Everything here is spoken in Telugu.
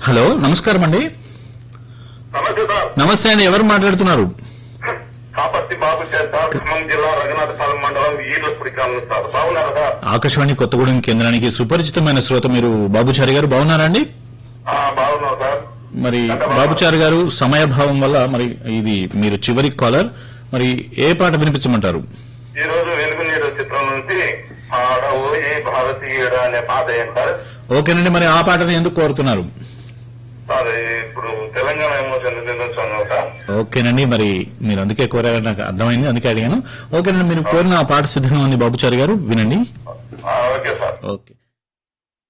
హలో నమస్కారం అండి నమస్తే సార్ నమస్తే అండి ఎవరు మాట్లాడుతున్నారు కాపర్తి బాబు సార్ ఖమ్మం జిల్లా రఘునాథపాలెం మండలం ఈర్లపూడి గ్రామం సార్ బాగున్నారా సార్ ఆకాశవాణి కొత్తగూడెం కేంద్రానికి సుపరిచితమైన శ్రోత మీరు బాబుచారి గారు బాగున్నారా అండి ఆ, బాగున్నావు సార్ మరి బాబుచారి గారు సమయభావం వల్ల మరి ఇది మీరు చివరి కాలర్ మరి ఏ పాట వినిపించమంటారు ఈ రోజు వెలుగు నీరు చిత్రం నుంచి ఆడవోయి భారతీయుడు అనే పాట ఏంటి సార్ ఓకేనండి మరి ఆ పాటను ఎందుకు కోరుతున్నారు సార్ ఇప్పుడు తెలంగాణ ఎమోషన్ దినోత్సవం సార్ ఓకేనండి మరి మీరు అందుకే కోరారని నాకు అర్థమైంది అందుకే అడిగాను ఓకేనండి మీరు కోరిన ఆ పాట సిద్ధంగా ఉంది బాబుచారి గారు వినండి ఆ, ఓకే సార్ ఓకే